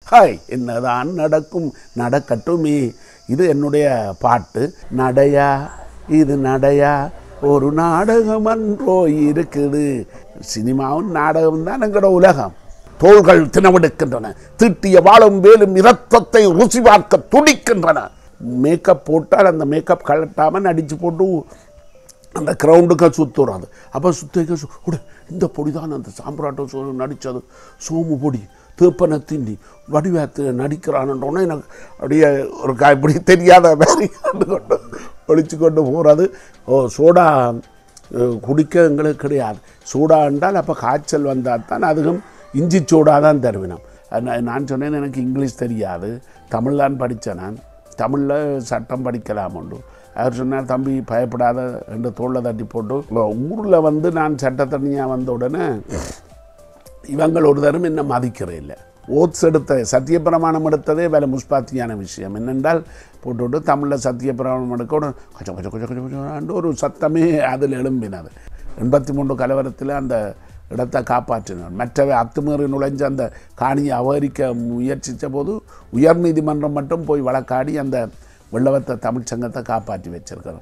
hi என்னதான் நடக்கும் நடக்கட்டுமே இது என்னுடைய பாட்டு நடையா இது நடையா ஒரு நாடகம் அன்றோ இருக்குது சினிமாவும் நாடகம் தான் எங்களோட உலகம் தோள்கள் தினவெடுக்கின்றன தீட்டிய வாழும் வேலும் இரத்தத்தை ருசி பார்க்க துடிக்கின்றன மேக்கப் போட்டால் அந்த மேக்கப் கலட்டாமல் நடித்து போட்டு அந்த கிரவுண்டுக்கு சுற்றுறாது அப்போ சுத்திக்க உட இந்த பொடி தான் அந்த சாம்பிராட்டம் சோ நடித்தது சோமு பொடி தேப்பனை திண்டி வடிவேத்து நடிக்கிறான்ன்றோன்னே எனக்கு அப்படியே ஒரு கா இப்படி தெரியாத மாதிரி கண்டு கொண்டு ஒழிச்சு கொண்டு போகிறது ஓ சோடா அஹ், குடிக்க எங்களுக்கு கிடையாது சூடா என்றால் அப்போ காய்ச்சல் வந்தால் தான் அதுக்கும் இஞ்சி சூடா தான் தருவினோம் அது நான் நான் சொன்னேன் எனக்கு இங்கிலீஷ் தெரியாது தமிழ் தான் படித்தேன் நான் தமிழில் சட்டம் படிக்கலாம் உண்டு அவர் சொன்னார் தம்பி பயப்படாத ரெண்டு தோளில் தட்டி போட்டு ஊரில் வந்து நான் சட்டத்தனியாக வந்த உடனே இவங்கள் ஒரு தரம் என்ன மதிக்கிற இல்லை ஓட்ஸ் எடுத்த சத்தியப்பிரமாணம் எடுத்ததே வேலை முஸ்பாத்தியான விஷயம் என்னென்றால் போட்டுவிட்டு தமிழில் சத்தியப்பிரமாணம் எடுக்க உடனே கொஞ்சம் கொஞ்சம் கொஞ்சம் கொஞ்சம் கொஞ்சம் ஒரு சத்தமே அதில் எழும்பினது எண்பத்தி மூன்று கலவரத்தில் அந்த இடத்தை காப்பாற்றினார் மற்றவை அத்துமீறி நுழைஞ்ச அந்த காணியை அபகரிக்க முயற்சித்த போது உயர் நீதிமன்றம் மட்டும் போய் வழக்காடி அந்த வெள்ளவத்த தமிழ்ச் சங்கத்தை காப்பாற்றி வச்சிருக்கிறோம்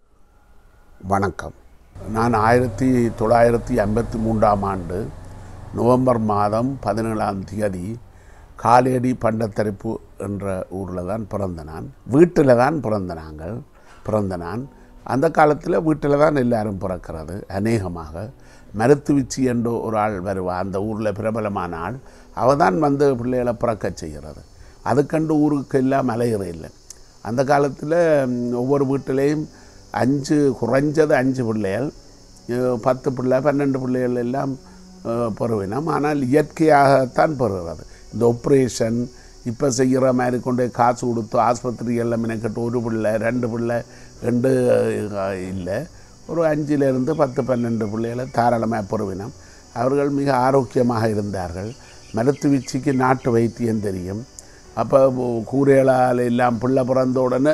வணக்கம் நான் ஆயிரத்தி தொள்ளாயிரத்தி ஐம்பத்தி மூன்றாம் ஆண்டு நவம்பர் மாதம் பதினேழாம் தேதி காலேடி பண்டத்தரிப்பு என்ற ஊரில் தான் பிறந்த நான் வீட்டில் தான் பிறந்த நாங்கள் பிறந்த நான் அந்த காலத்தில் வீட்டில் தான் எல்லாரும் பிறக்கிறது அநேகமாக மருத்துவிச்சி என்ற ஒரு ஆள் வருவா அந்த ஊரில் பிரபலமான ஆள் அவள் தான் வந்து பிள்ளைகளை பிறக்க செய்கிறது அதுக்கண்டு ஊருக்கு எல்லாம் அலையிற இல்லை அந்த காலத்தில் ம், ஒவ்வொரு வீட்டிலையும் அஞ்சு குறைஞ்சது அஞ்சு பிள்ளைகள் அஹ், பத்து பிள்ளை பன்னெண்டு பிள்ளைகள் எல்லாம் அஹ், பெறுவினம் ஆனால் இயற்கையாகத்தான் பெறுகிறது இந்த ஆப்ரேஷன் இப்போ செய்கிற மாதிரி கொண்டு போய் காசு கொடுத்து ஆஸ்பத்திரிகளில் மெனக்கட்டு ஒரு பிள்ளை ரெண்டு பிள்ளை ரெண்டு அஹ், இல்லை ஒரு அஞ்சிலிருந்து பத்து பன்னெண்டு பிள்ளைகளை தாராளமாக பெறுவினம் அவர்கள் மிக ஆரோக்கியமாக இருந்தார்கள் மருத்துவச்சிக்கு நாட்டு வைத்தியம் தெரியும் அப்போ கூரைகளால் எல்லாம் பிள்ளை பிறந்த உடனே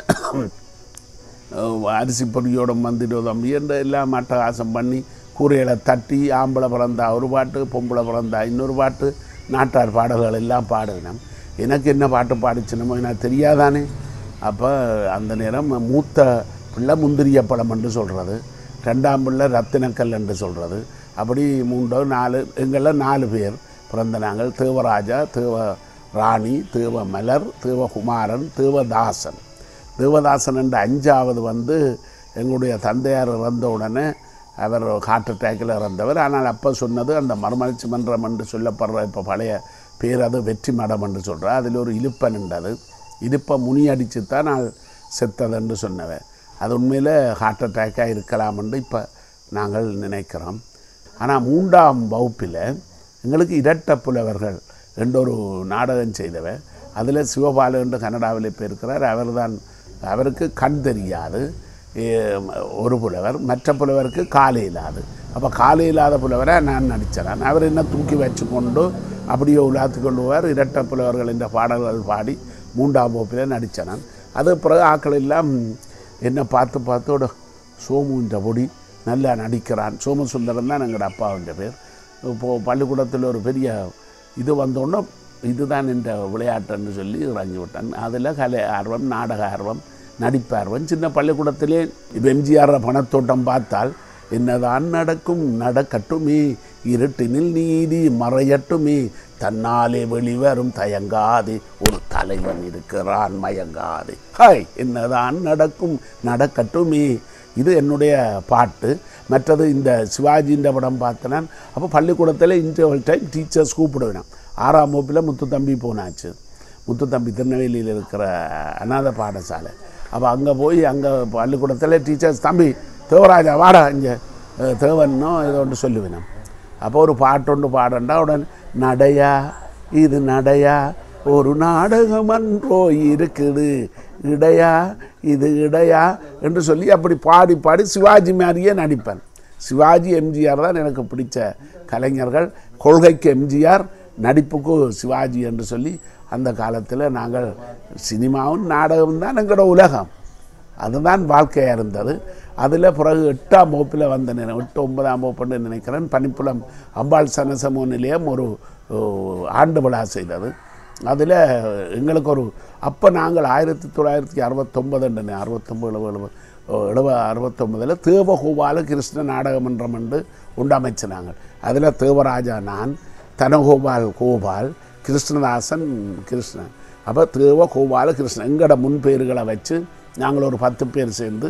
அஹ் அரிசி பொடியோட வந்துடுவோம் என்று எல்லாம் அட்டகாசம் பண்ணி கூரைகளை தட்டி ஆம்பளை பிறந்தா ஒரு பாட்டு பொம்பளை பிறந்தா இன்னொரு பாட்டு நாட்டார் பாடல்கள் எல்லாம் பாடுவினோம் எனக்கு என்ன பாட்டு பாடிச்சினமோ எனக்கு தெரியாதானே அப்போ அந்த நேரம் மூத்த பிள்ளை முந்திரிய பழம் என்று சொல்கிறது ரெண்டாம் பிள்ளை ரத்தினக்கல் என்று சொல்கிறது அப்படி மூன்றோ நாலு எங்களில் நாலு பேர் பிறந்த நாங்கள் தேவராஜா தேவ ராணி தேவ மலர் தேவகுமாரன் தேவதாசன் தேவதாசன் என்ற அஞ்சாவது வந்து எங்களுடைய தந்தையார் இறந்த உடனே அவர் ஹார்ட் அட்டாக்கில் இறந்தவர் ஆனால் அப்போ சொன்னது அந்த மறுமலர்ச்சி மன்றம் என்று சொல்லப்படுற இப்போ பழைய பேர் அது வெற்றி மடம் என்று சொல்கிறார் அதில் ஒரு இலுப்பன் என்றது இலுப்பை முனி அடித்து தான் நான் செத்தது என்று சொன்னவன் அது உண்மையில் ஹார்ட் அட்டாக்காக இருக்கலாம் என்று இப்போ நாங்கள் நினைக்கிறோம் ஆனால் மூன்றாம் வகுப்பில் எங்களுக்கு இரட்ட புலவர்கள் என்ற ஒரு நாடகம் செய்தவர் அதில் சிவபாலு என்று கனடாவில் இப்போ இருக்கிறார் அவர்தான் அவருக்கு கண் தெரியாது ஏ, ஒரு புலவர் மற்ற புலவருக்கு காலை இல்லாது அப்போ காலை இல்லாத புலவரை நான் நடித்தேன் அவர் என்ன தூக்கி வச்சு கொண்டு அப்படியே உலாத்து கொள்ளுவார் இரட்ட புலவர்கள் என்ற பாடல்கள் பாடி மூன்றாம் வகுப்பில் நடித்தேன் நான் அது பிறகு ஆக்கள் எல்லாம் என்னை பார்த்து பார்த்தோட சோமுன்ற பொடி நல்லா நடிக்கிறான் சோமசுந்தரம் தான் எங்களோட அப்பாவுன்ற பேர் இப்போது பள்ளிக்கூடத்தில் ஒரு பெரிய இது வந்தோடனே இதுதான் இந்த விளையாட்டுன்னு சொல்லி இறங்கி விட்டான் அதில் கலை ஆர்வம் நாடக ஆர்வம் நடிப்பு ஆர்வம் சின்ன பள்ளிக்கூடத்திலே இப்போ எம்ஜிஆர் பணத்தோட்டம் பார்த்தால் என்னதான் நடக்கும் நடக்கட்டுமே இருட்டினில் நீதி மறையட்டுமே தன்னாலே வெளிவரும் தயங்காதே ஒரு தலைவன் இருக்கிறான் மயங்காதே ஹாய் என்னதான் நடக்கும் நடக்கட்டுமே இது என்னுடைய பாட்டு மற்றது இந்த சிவாஜின்ற படம் பார்த்தேன் அப்போ பள்ளிக்கூடத்தில் இன்டர்வல் டைம் டீச்சர்ஸ் கூப்பிடுவேன் ஆறாம் வகுப்பில் முத்துத்தம்பி போனாச்சு முத்துத்தம்பி திருநெல்வேலியில் இருக்கிற அநாத பாடசாலை அப்போ அங்கே போய் அங்கே பள்ளிக்கூடத்தில் டீச்சர்ஸ் தம்பி தேவராஜா வாடா இங்கே தேவன்னோ ஏதோ ஒன்று சொல்லுவேன் அப்போ ஒரு பாட்டு ஒன்று பாடண்டா உடனே நடையா இது நடையா ஒரு நாடகம் அன்றோ இருக்குது இடையா இது இடையா என்று சொல்லி அப்படி பாடி பாடி சிவாஜி மாதிரியே நடிப்பேன் சிவாஜி எம்ஜிஆர் தான் எனக்கு பிடிச்ச கலைஞர்கள் கொள்கைக்கு எம்ஜிஆர் நடிப்புக்கு சிவாஜி என்று சொல்லி அந்த காலத்தில் நாங்கள் சினிமாவும் நாடகமும் தான் எங்களோட உலகம் அதுதான் வாழ்க்கையாக இருந்தது அதில் பிறகு எட்டாம் வகுப்பில் வந்த நேரம் எட்டு ஒன்பதாம் வகுப்புன்னு நினைக்கிறேன் பனிப்புலம் அம்பாள் சனசமோ நிலையம் ஒரு ஓ, ஆண்டு விழா செய்தது அதில் எங்களுக்கு ஒரு அப்போ நாங்கள் ஆயிரத்தி தொள்ளாயிரத்தி அறுபத்தொம்பது அறுபத்தொம்பது எழுபது எழுப அறுபத்தொம்பதில் தேவகோபால கிருஷ்ண நாடகமன்றம் என்று உண்டமைச்சினாங்க அதில் தேவராஜா நான் தனகோபால் கோபால் கிருஷ்ணதாசன் கிருஷ்ணன் அப்போ தேவ கோபால கிருஷ்ணன் எங்களோட முன்பேர்களை வச்சு நாங்கள் ஒரு பத்து பேர் சேர்ந்து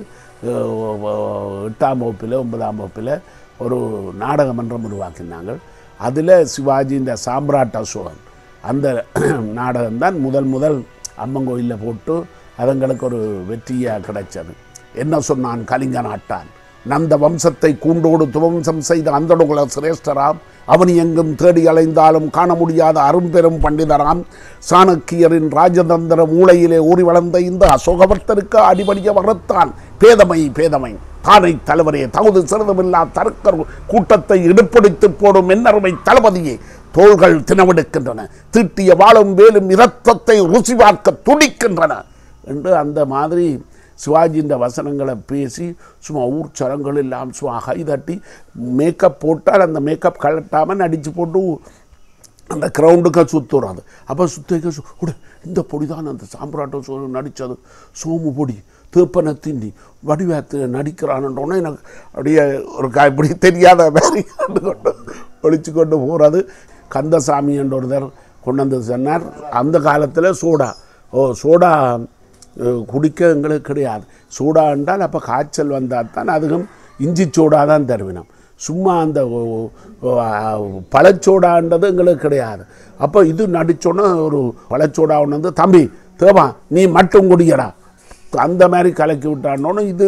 அஹ், எட்டாம் வகுப்பில் ஒன்பதாம் வகுப்பில் ஒரு நாடக மன்றம் உருவாக்கினாங்க அதில் சிவாஜியின் சாம்ராட் அசோகன் அந்த நாடகம்தான் முதல் முதல் அம்மன் கோயிலில் போட்டு அதுங்களுக்கு ஒரு வெற்றியாக கிடைச்சது என்ன சொன்னான் கலிங்க நாட்டான் நந்த வம்சத்தை கூண்டோடு துவம்சம் செய்த அந்தடுகுல சிரேஷ்டராம் அவன் எங்கும் தேடி அலைந்தாலும் காண முடியாத அரும்பெரும் பண்டிதராம் சாணக்கியரின் ராஜதந்திர மூளையிலே ஊறி வளர்ந்த இந்த அசோகவர்த்தருக்கு அடிபடிய வளர்த்தான் பேதமை பேதமை தானை தலைவரே தகுதி சிறிதுமில்லா தருக்கர் கூட்டத்தை இடுப்பிடித்து போடும் என்னருமை தளபதியே தோள்கள் தினவெடுக்கின்றன தீட்டிய வாழும் வேலும் இரத்தத்தை ருசி பார்க்க துடிக்கின்றன என்று அந்த மாதிரி சிவாஜியின் வசனங்களை பேசி சும்மா ஊர் சரங்கள் எல்லாம் சும்மா கை தட்டி மேக்கப் போட்டால் அந்த மேக்கப் கலட்டாமல் நடித்து போட்டு அந்த கிரவுண்டுக்கு சுற்றுறாது அப்போ சுத்திக்க உட இந்த பொடி தான் அந்த சாம்பிராட்டம் சோ நடித்தது சோமு பொடி தீப்பனை திண்டி வடிவேத்து நடிக்கிறான்ன்றோன்னே எனக்கு அப்படியே ஒரு கா இப்படி தெரியாத மாதிரி கண்டு கொண்டு ஒழிச்சு கொண்டு போகிறது கந்தசாமி என்ற ஒருத்தர் கொண்டு வந்து சொன்னார் அந்த காலத்தில் சோடா ஓ சோடா அஹ், குடிக்க எங்களுக்கு கிடையாது சோடா என்றால் அப்போ காய்ச்சல் வந்தால் தான் அதுக்கும் இஞ்சி சோடா தான் தருவினோம் சும்மா அந்த ஓ- ஓ- ஆ, பழச்சோடான்றது எங்களுக்கு கிடையாது அப்போ இது நடிச்சோன்னே ஒரு பழச்சோடா ஒன்று வந்து தம்பி தேவா நீ மட்டும் குடிக்கடா அந்த மாதிரி கலக்கி விட்டானோன்னு இது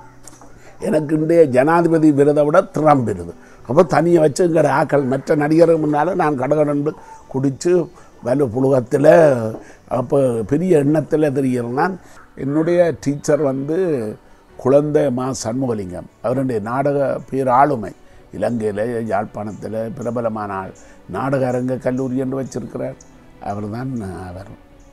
எனக்கு இன்றைய ஜனாதிபதி விருதை விட திறம்பிருது அப்போ தனியை வச்சு இங்கே ஆக்கள் மற்ற நடிகர்கள் முன்னால் நான் கடகடண்டு குடித்து வலு புழுகத்தில் அப்போ பெரிய எண்ணத்தில் தெரிகிறேன் நான் என்னுடைய டீச்சர் வந்து குழந்தை மா சண்முகலிங்கம் அவருடைய நாடக பேர் ஆளுமை இலங்கையில் யாழ்ப்பாணத்தில் பிரபலமான ஆள் நாடக அரங்க கல்லூரி என்று வச்சிருக்கிறார் அவர்தான் அவர்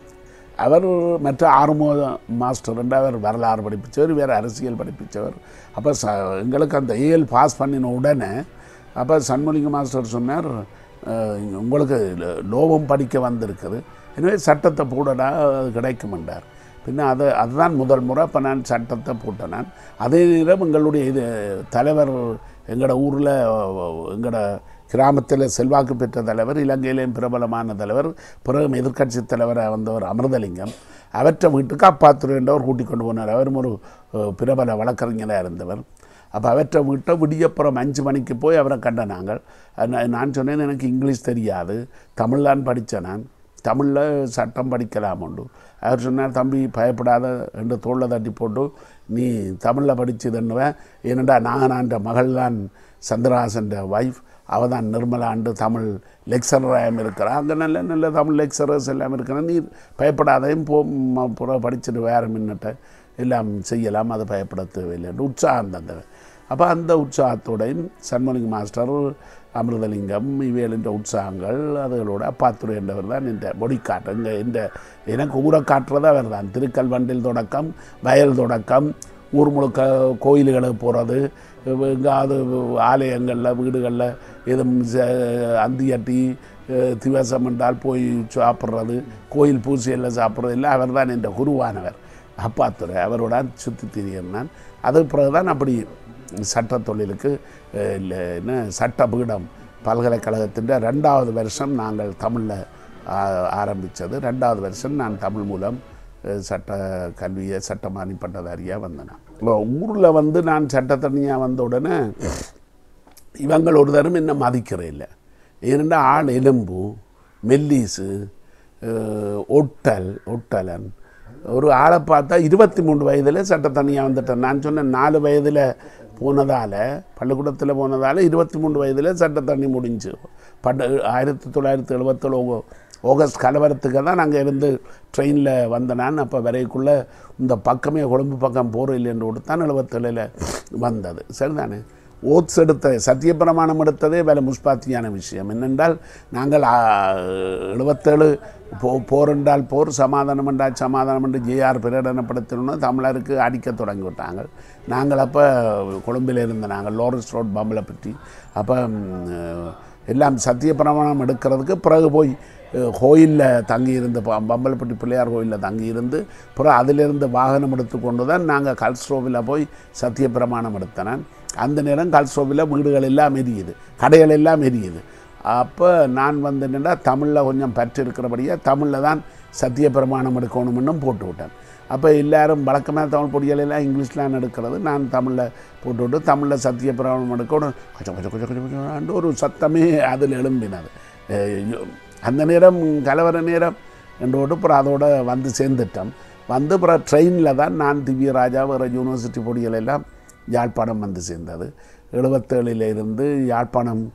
அவர் மற்ற ஆறுமுக மாஸ்டர் என்று அவர் வரலாறு படிப்பிச்சவர் வேறு அரசியல் படிப்பிச்சவர் அப்போ ச எங்களுக்கு அந்த ஏஎல் பாஸ் பண்ணின உடனே அப்போ சண்முலிங்க மாஸ்டர் சொன்னார் அஹ், உங்களுக்கு லோபம் படிக்க வந்திருக்குது எனவே சட்டத்தை போடடா அது கிடைக்குமென்றார் பின்ன அதை அதுதான் முதல் முறை இப்போ நான் சட்டத்தை போட்டேன் நான் அதே நேரம் எங்களுடைய இது தலைவர் எங்களோட ஊரில் எங்களோட கிராமத்தில் செல்வாக்கு பெற்ற தலைவர் இலங்கையிலேயும் பிரபலமான தலைவர் பிறகு எதிர்க்கட்சி தலைவராக வந்தவர் அமிர்தலிங்கம் அவற்றை வீட்டுக்கு அப்பாத்துறை என்றவர் கூட்டிக் கொண்டு போனார் அவரும் ஒரு அஹ், பிரபல வழக்கறிஞராக இருந்தவர் அப்போ அவற்றை வீட்டை விடியப்புறம் அஞ்சு மணிக்கு போய் அவரை கண்ட நாங்கள் அது நான் சொன்னேன் எனக்கு இங்கிலீஷ் தெரியாது தமிழ் தான் படித்தேன் நான் தமிழில் சட்டம் படிக்கலாம் உண்டு அவர் சொன்னார் தம்பி பயப்படாத என்று தோளில் தட்டி போட்டு நீ தமிழில் படிச்சதுன்னுவேன் ஏனண்டா நாகனான்ற மகள் தான் சந்திரஹாசன் ஒய்ஃப் அவள் தான் நிர்மலாண்டு தமிழ் லெக்சராகவும் இருக்கிறான் அங்கே நல்ல நல்ல தமிழ் லெக்சரர்ஸ் எல்லாம் இருக்கிறான் நீ பயப்படாதையும் போ ம- புற படிச்சுட்டு வேறு மின்னிட்ட எல்லாம் செய்யலாம் அது பயப்பட தேவையில்லை உற்சாகம் தந்தவன் அப்போ அந்த உற்சாகத்தோடையும் சண்முலிங்க மாஸ்டர் அமிர்தலிங்கம் இவைகள் என்ற உற்சாகங்கள் அதுகளோட அப்பாத்துறை என்றவர் தான் இந்த மொழிக்காட்டு இங்கே இந்த எனக்கு ஊரை காட்டுறது அவர் தான் திருக்கல்வண்டில் தொடக்கம் வயல் தொடக்கம் ஊர் முழுக்க கோயில்களுக்கு போகிறது எங்காவது ஆலயங்களில் வீடுகளில் எதுவும் ச- அந்தியட்டி அஹ், திவசம் என்றால் போய் சாப்பிட்றது கோயில் பூசையில் சாப்பிட்றது இல்லை அவர் தான் என்ற குருவானவர் அப்பாத்துறை அவரோட சுற்றி திரிகிறேன் நான் அதுக்கு பிறகுதான் அப்படி சட்ட தொழிலுக்கு அஹ், இல்ல, என்ன சட்ட பீடம் பல்கலைக்கழகத்தின் ரெண்டாவது வருஷம் நாங்கள் தமிழில் ஆரம்பித்தது ரெண்டாவது வருஷம் நான் தமிழ் மூலம் அஹ், சட்ட கல்வியை சட்டமானி பட்டதாரியாக வந்தேன் இப்போ ஊரில் வந்து நான் சட்டத்தனியாக வந்த உடனே இவங்கள் ஒரு தரம் என்ன மதிக்கிறே இல்லை ஏனெண்டா ஆள் எலும்பு மெல்லீஸு அஹ், ஒட்டல் ஒட்டலன் ஒரு ஆளை பார்த்தா இருபத்தி மூணு வயதில் சட்டத்தனியாக வந்துட்டேன் நான் சொன்னேன் நாலு வயதில் போனதால் பள்ளிக்கூடத்தில் போனதால் இருபத்தி மூணு வயதில் சட்டத்தண்ணி முடிஞ்சு பட்ட ஆயிரத்தி தொள்ளாயிரத்தி எழுபத்தேழு ஆகஸ்ட் கலவரத்துக்கு தான் நாங்கள் இருந்து ட்ரெயினில் வந்த நான் அப்போ வரைக்குள்ளே இந்த பக்கமே கொழும்பு பக்கம் போகிற இல்லைன்னு கொடுத்தான் எழுபத்தேழில் வந்தது சரிதானே ஓட்ஸ் எடுத்த சத்தியப்பிரமாணம் எடுத்ததே வேலை முஸ்பாத்தியான விஷயம் என்னென்றால் நாங்கள் ஆ, எழுபத்தேழு போ போர் என்றால் போர் சமாதானம் என்றால் சமாதானம் என்று ஜேஆர் பிரகடனப்படுத்தணும்னு தமிழருக்கு அடிக்க தொடங்கி விட்டாங்க நாங்கள் அப்போ கொழும்பில் இருந்த நாங்கள் லோரன்ஸ் ரோட் பம்பில் பற்றி அப்போ ம், எல்லாம் சத்தியப்பிரமாணம் எடுக்கிறதுக்கு பிறகு போய் கோயிலில் தங்கியிருந்து ப- பம்பலப்பட்டி பிள்ளையார் கோயிலில் தங்கியிருந்து அப்புறம் அதிலிருந்து வாகனம் எடுத்து கொண்டு தான் நாங்கள் கல்ஸ்ரோவில் போய் சத்திய பிரமாணம் எடுத்தனேன் அந்த நேரம் கல்ஸ்ரோவில் வீடுகள் எல்லாம் எரியுது கடைகள் எல்லாம் எரியுது அப்போ நான் வந்து என்னென்னா தமிழில் கொஞ்சம் பற்று இருக்கிறபடியாக தமிழில் தான் சத்திய பிரமாணம் எடுக்கணும்னு போட்டு விட்டேன் அப்போ எல்லாரும் வழக்கமாக தமிழ் பொடிகள் எல்லாம் இங்கிலீஷ்லாம் எடுக்கிறது நான் தமிழில் போட்டு விட்டு தமிழில் சத்திய பிரமாணம் எடுக்கணும் கொஞ்சம் கொஞ்சம் கொஞ்சம் கொஞ்சம் கொஞ்சம் ஒரு சத்தமே அதில் எழும்பினது அஹ் அந்த நேரம் கலவர நேரம் என்று விட்டு அப்புறம் அதோட வந்து சேர்ந்துட்டோம் வந்து அப்புறம் ட்ரெயினில் தான் நான் திவ்யராஜா வேறு யூனிவர்சிட்டி பொடிகள் எல்லாம் யாழ்ப்பாணம் வந்து சேர்ந்தது எழுபத்தேழில் இருந்து யாழ்ப்பாணம்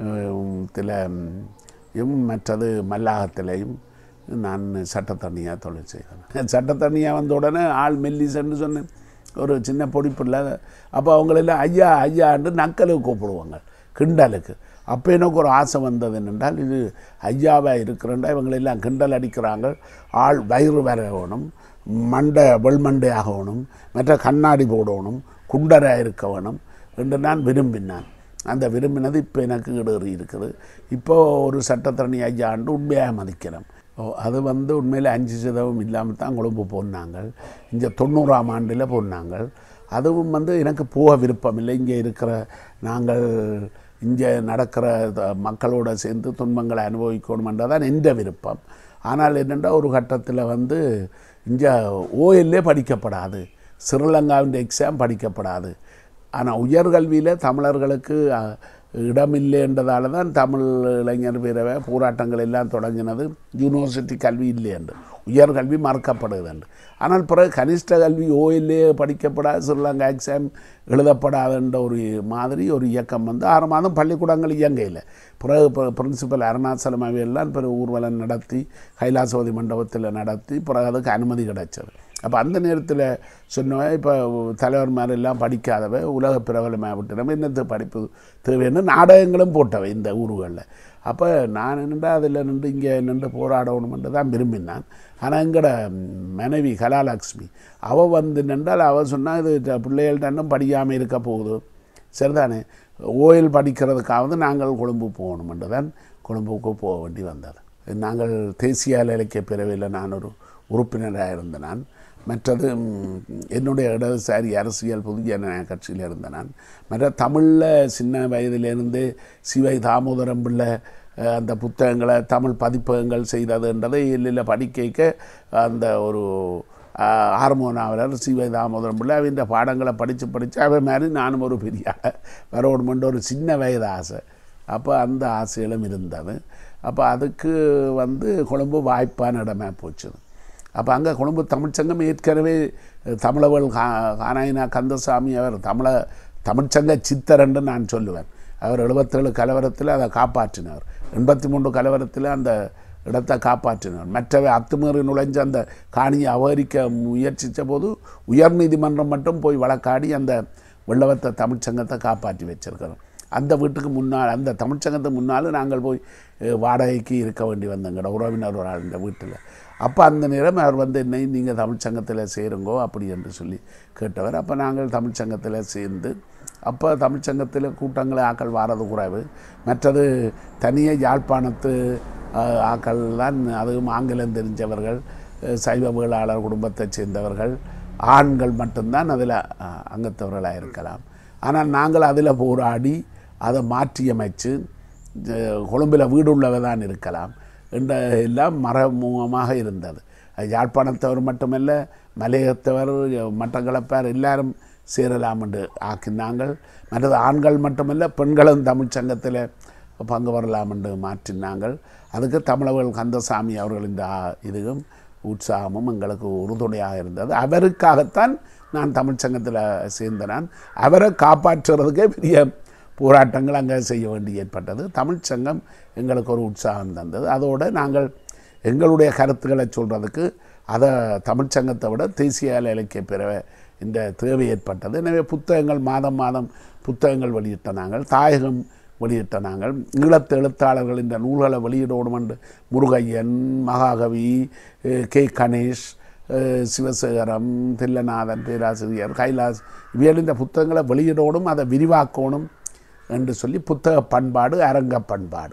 த்திலும் மற்றது மல்லாகத்திலையும் நான் சட்டத்தண்ணியாக தொழில் செய்தேன் சட்டத்தண்ணியாக வந்த உடனே ஆள் மெல்லிசன்னு சொன்னேன் ஒரு சின்ன பொடிப்பில்லை அப்போ அவங்களெல்லாம் ஐயா ஐயான்னு நக்கலுக்கு கூப்பிடுவாங்க கிண்டலுக்கு அப்போ எனக்கு ஒரு ஆசை வந்தது என்னென்றால் இது ஐயாவா இருக்கிறண்டா இவங்களெல்லாம் கிண்டல் அடிக்கிறாங்க ஆள் வயிறு வரணும் மண்டை வெள்மண்டை ஆகணும் மற்ற கண்ணாடி போடணும் குண்டராக இருக்க வேணும் என்று நான் விரும்பினான் அந்த விரும்பினது இப்போ எனக்கு இடறி இருக்குது இப்போ ஒரு சட்டத்தரணி ஐயா ஆண்டு உண்மையாக மதிக்கிறேன் ஓ, அது வந்து உண்மையில் அஞ்சு சதவீதம் இல்லாமல் தான் கொழும்பு போனாங்க இங்கே தொண்ணூறாம் ஆண்டில் போனாங்க அதுவும் வந்து எனக்கு போக விருப்பம் இல்லை இங்கே இருக்கிற நாங்கள் இங்கே நடக்கிற த- மக்களோட சேர்ந்து துன்பங்களை அனுபவிக்கணுமென்றதான் எந்த விருப்பம் ஆனால் என்னென்னா ஒரு கட்டத்தில் வந்து இங்கே ஓஎல்லே படிக்கப்படாது ஸ்ரீலங்காவின் எக்ஸாம் படிக்கப்படாது ஆனால் உயர்கல்வியில் தமிழர்களுக்கு அ, இடமில்லைன்றதால தான் தமிழ் இளைஞர் பேரவை போராட்டங்கள் எல்லாம் தொடங்கினது யூனிவர்சிட்டி கல்வி இல்லை என்று உயர்கல்வி மறக்கப்படுது என்று ஆனால் பிறகு கனிஷ்ட கல்வி ஓயிலே படிக்கப்படாது ஸ்ரீலங்கா எக்ஸாம் எழுதப்படாதுன்ற ஒரு மாதிரி ஒரு இயக்கம் வந்து ஆறு மாதம் பள்ளிக்கூடங்கள் இயங்கையில் பிறகு இப்போ பிரின்சிபல் அருணாச்சலம் அவையெல்லாம் பிறகு ஊர்வலம் நடத்தி கைலாசவதி மண்டபத்தில் நடத்தி பிறகு அதுக்கு அனுமதி கிடைச்சது அப்போ அந்த நேரத்தில் சொன்னவன் இப்போ தலைவர்மார் எல்லாம் படிக்காதவ உலக பிரபலமாக விட்டு நம்ம என்னத்து படிப்பு தேவைன்னு நாடகங்களும் போட்டவை இந்த ஊர்களில் அப்போ நான் நின்று அதில் நின்று இங்கே நின்று போராடணுமென்று தான் விரும்பினான் ஆனால் எங்களோட மனைவி கலாலட்சுமி அவள் வந்து நின்றால் அவள் சொன்னால் இது ட- பிள்ளைகள்ட்ட இன்னும் படிக்காமல் இருக்க போகுது சரிதானே ஓயில் படிக்கிறதுக்காவது நாங்கள் கொழும்பு போகணுமென்று தான் கொழும்புக்கு போக வேண்டி வந்தது நாங்கள் தேசிய இலக்கிய பிரிவில் நான் ஒரு உறுப்பினராக இருந்த நான் மற்றது ம், என்னுடைய இடதுசாரி அரசியல் புதிய ஜனநாயக கட்சியில் இருந்த நான் மற்ற தமிழில் சின்ன வயதிலிருந்து சிவை தாமோதரம் பிள்ளை அஹ், அந்த புத்தகங்களை தமிழ் பதிப்பகங்கள் செய்ததுன்றதை இல்லையில் படிக்க அந்த ஒரு ஆஹ், ஆர்மோ நாவலர் சிவை தாமோதரம் பிள்ளை அவன் பாடங்களை படித்து படித்து அவன் மாதிரி நானும் ஒரு பெரிய வரணுமென்ற ஒரு சின்ன வயது ஆசை அப்போ அந்த ஆசைகளும் இருந்தது அப்போ அதுக்கு வந்து கொழும்பு வாய்ப்பான இடமே போச்சுது அப்போ அங்கே கொழும்பு தமிழ்ச்சங்கம் ஏற்கனவே தமிழவள் கா கானாயினா கந்தசாமி அவர் தமிழ தமிழ்ச்சங்க சித்தர் என்று நான் சொல்லுவேன் அவர் எழுபத்தேழு கலவரத்தில் அதை காப்பாற்றினார் எண்பத்தி மூன்று கலவரத்தில் அந்த இடத்தை காப்பாற்றினார் மற்றவை அத்துமீறி நுழைஞ்ச அந்த காணியை அபகரிக்க முயற்சித்த போது உயர்நீதிமன்றம் மட்டும் போய் வழக்காடி அந்த வெள்ளவத்த தமிழ்ச்சங்கத்தை காப்பாற்றி வச்சிருக்கிறோம் அந்த வீட்டுக்கு முன்னால் அந்த தமிழ்ச்சங்கத்துக்கு முன்னால் நாங்கள் போய் அஹ், வாடகைக்கு இருக்க வேண்டி வந்தோங்கட உறவினர் ஒரு ஆள் இந்த வீட்டில் அப்போ அந்த நேரம் அவர் வந்து என்னை நீங்கள் தமிழ்ச்சங்கத்தில் சேருங்கோ அப்படி என்று சொல்லி கேட்டவர் அப்போ நாங்கள் தமிழ்ச்சங்கத்தில் சேர்ந்து அப்போ தமிழ்ச்சங்கத்தில் கூட்டங்களை ஆக்கள் வாரது குறைவு மற்றது தனியே யாழ்ப்பாணத்து அஹ், ஆக்கள் தான் அதுவும் ஆங்கிலம் தெரிஞ்சவர்கள் அஹ், சைவ வேளாளர் குடும்பத்தைச் சேர்ந்தவர்கள் ஆண்கள் மட்டும்தான் அதில் அங்கத்தவர்களாக இருக்கலாம் ஆனால் நாங்கள் அதில் போராடி அதை மாற்றியமைச்சு அஹ், கொழும்பில் வீடுள்ளவ தான் இருக்கலாம் என்ற எல்லாம் மறைமுகமாக இருந்தது அது யாழ்ப்பாணத்தவர் மட்டுமல்ல மலையத்தவர் மட்டக்களப்பார் எல்லாரும் சேரலாம் என்று ஆக்கினாங்கள் மற்றது ஆண்கள் மட்டுமல்ல பெண்களும் தமிழ்ச் சங்கத்தில் பங்கு வரலாம் என்று மாற்றினாங்கள் அதுக்கு தமிழர்கள் கந்தசாமி அவர்களின் ஆ- இதுவும் உற்சாகமும் எங்களுக்கு உறுதுணையாக இருந்தது அவருக்காகத்தான் நான் தமிழ்ச் சங்கத்தில் சேர்ந்த நான் அவரை காப்பாற்றுறதுக்கே பெரிய போராட்டங்கள் அங்கே செய்ய வேண்டி ஏற்பட்டது தமிழ்ச் சங்கம் எங்களுக்கு ஒரு உற்சாகம் தந்தது அதோடு நாங்கள் எங்களுடைய கருத்துக்களை சொல்கிறதுக்கு அதை தமிழ்ச் சங்கத்தை விட தேசிய இலக்கிய பிறவை இந்த தேவை ஏற்பட்டது எனவே புத்தகங்கள் மாதம் மாதம் புத்தகங்கள் வெளியிட்ட நாங்கள் தாயகம் வெளியிட்ட நாங்கள் ஈழத்து எழுத்தாளர்கள் இந்த நூல்களை வெளியிடணும் என்று முருகையன் மகாகவி அஹ் கே கணேஷ் அஹ் சிவசேகரம் தில்லநாதன் பேராசிரியர் கைலாஸ் இவைகள் இந்த புத்தகங்களை வெளியிடணும் அதை விரிவாக்கணும் என்று சொல்லி புத்தக பண்பாடு அரங்க பண்பாடு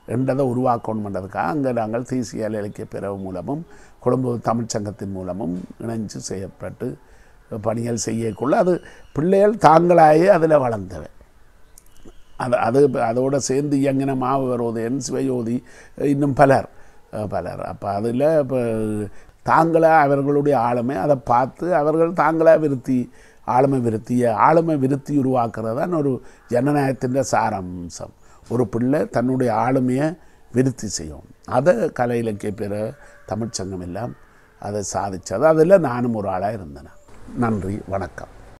என்றதை உருவாக்கணுன்றதுக்காக அங்கே நாங்கள் தேசிய இலக்கிய பிரிவு மூலமும் கொழும்பு தமிழ்ச் சங்கத்தின் மூலமும் இணைஞ்சு செய்யப்பட்டு பணிகள் செய்யக்குள்ள அது பிள்ளைகள் தாங்களாயே அதில் வளர்ந்தவை அது அது அதோடு சேர்ந்து இயங்கின மாவு வரோதயன் சிவயோதி இன்னும் பலர் அஹ் பலர் அப்போ அதில் இப்போ தாங்களாக அவர்களுடைய ஆளுமை அதை பார்த்து அவர்கள் தாங்களாக விருத்தி ஆளுமை விருத்தியை ஆளுமை விருத்தி உருவாக்குறது தான் ஒரு ஜனநாயகத்தின் சாராம்சம் ஒரு பிள்ளை தன்னுடைய ஆளுமையை விருத்தி செய்யும் அதை கலை இலக்கிய பிற தமிழ்ச்சங்கம் எல்லாம் அதை சாதித்தது அதில் நானும் ஒரு ஆளாக இருந்தேன் நன்றி வணக்கம்